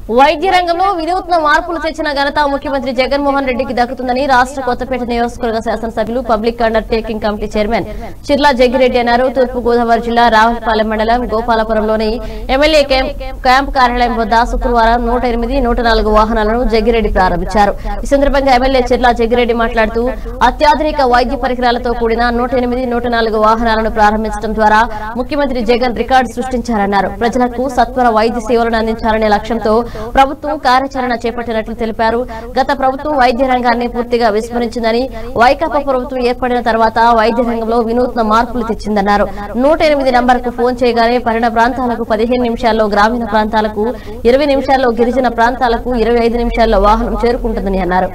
వైద్య రంగంలో వినూత్న మార్పులు తెచ్చిన ఘనత ముఖ్యమంత్రి జగన్మోహన్ రెడ్డికి దక్కుతుందని రాష్ట్ర కొత్తపేట నియోజకవర్గ శాసనసభ్యులు public undertaking committee chairman Chirla Jaggireddy అన్నారు తూర్పు గోదావరి జిల్లా రావులపాలెం మండలం గోపాలపురంలోని ఎమ్మెల్యే క్యాంప్ క్యాంప్ కార్యాలయం వద్ద శుక్రవారం నూట ఎనిమిది నూట నాలుగు వాహనాలను జగ్గిరెడ్డి ప్రారంభించారు ఈ సందర్భంగా ఎమ్మెల్యే చిర్లా జగ్గిరెడ్డి మాట్లాడుతూ అత్యాధునిక వైద్య పరికరాలతో కూడిన నూట ఎనిమిది నూట నాలుగు వాహనాలను ప్రారంభించడం ద్వారా ముఖ్యమంత్రి జగన్ రికార్డు సృష్టించారన్నారు ప్రజలకు సత్వర వైద్య సేవలను అందించాలనే లక్ష్యంతో ప్రభుత్వం కార్యాచరణ చేపట్టినట్లు తెలిపారు గత ప్రభుత్వం వైద్య రంగాన్ని పూర్తిగా విస్మరించిందని వైకాపా ప్రభుత్వం ఏర్పడిన తర్వాత వైద్య రంగంలో వినూత్న మార్పులు తెచ్చిందన్నారు నూట ఎనిమిది నంబర్కు ఫోన్ చేయగానే పన్నెండు ప్రాంతాలకు పదిహేను నిమిషాల్లో గ్రామీణ ప్రాంతాలకు ఇరవై నిమిషాల్లో గిరిజన ప్రాంతాలకు ఇరవై ఐదు నిమిషాల్లో వాహనం చేరుకుంటుందని అన్నారు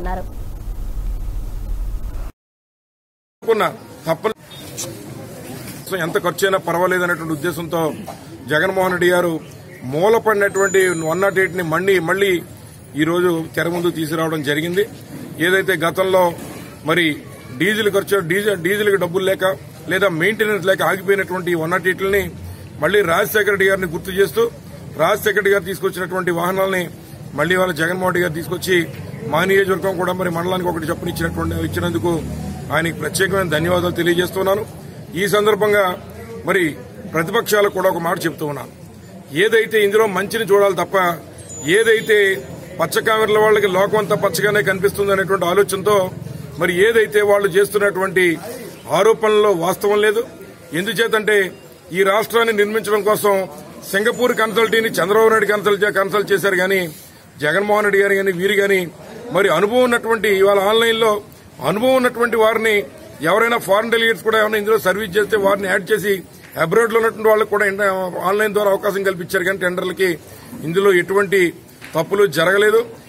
అనుకున్నా తప్పని సో ఎంత ఖర్చు అయినా పర్వాలేదు అనేటువంటి ఉద్దేశంతో జగన్మోహన్ రెడ్డి గారు మూలపడినటువంటి వన్ నాట్ ఎయిట్ ని మళ్ళీ మళ్ళీ ఈ రోజు తెర ముందు తీసుకురావడం జరిగింది ఏదైతే గతంలో మరి డీజిల్ ఖర్చు డీజిల్ డీజిల్కి డబ్బులు లేక లేదా మెయింటెనెన్స్ లేక ఆగిపోయినటువంటి వన్ నాట్ ఎయిట్లని మళ్ళీ రాజశేఖర రెడ్డి గారిని గుర్తు చేస్తూ రాజశేఖర రెడ్డి గారు తీసుకొచ్చినటువంటి వాహనాలని మళ్ళీ వాళ్ళ జగన్మోహన్ రెడ్డి గారు తీసుకొచ్చి మా నియోజకవర్గం కూడా మరి మండలానికి ఒకటి చెప్పనిచ్చినటువంటి ఇచ్చినందుకు ఆయనకి ప్రత్యేకమైన ధన్యవాదాలు తెలియజేస్తున్నాను ఈ సందర్భంగా మరి ప్రతిపక్షాలకు కూడా ఒక మాట చెప్తూ ఉన్నాను ఏదైతే ఇందులో మంచిని చూడాలి తప్ప ఏదైతే పచ్చకామెరల వాళ్ళకి లోకం అంతా పచ్చగానే కనిపిస్తుంది అనేటువంటి ఆలోచనతో మరి ఏదైతే వాళ్ళు చేస్తున్నటువంటి ఆరోపణల్లో వాస్తవం లేదు ఎందుచేతంటే ఈ రాష్ట్రాన్ని నిర్మించడం కోసం సింగపూర్ కన్సల్టీని చంద్రబాబు నాయుడు కన్సల్ట్ కన్సల్ట్ చేశారు కానీ జగన్మోహన్ రెడ్డి గారు కానీ వీరు కానీ మరి అనుభవం ఉన్నటువంటి ఇవాళ ఆన్లైన్లో అనుభవం ఉన్నటువంటి వారిని ఎవరైనా ఫారెన్ డెలిగేట్స్ కూడా ఏమైనా ఇందులో సర్వీస్ చేస్తే వారిని యాడ్ చేసి అబ్రాడ్ లో ఉన్నటువంటి వాళ్ళకి కూడా ఇంట- ఆన్లైన్ ద్వారా అవకాశం కల్పించారు కానీ టెండర్లకి ఇందులో ఎటువంటి తప్పులు జరగలేదు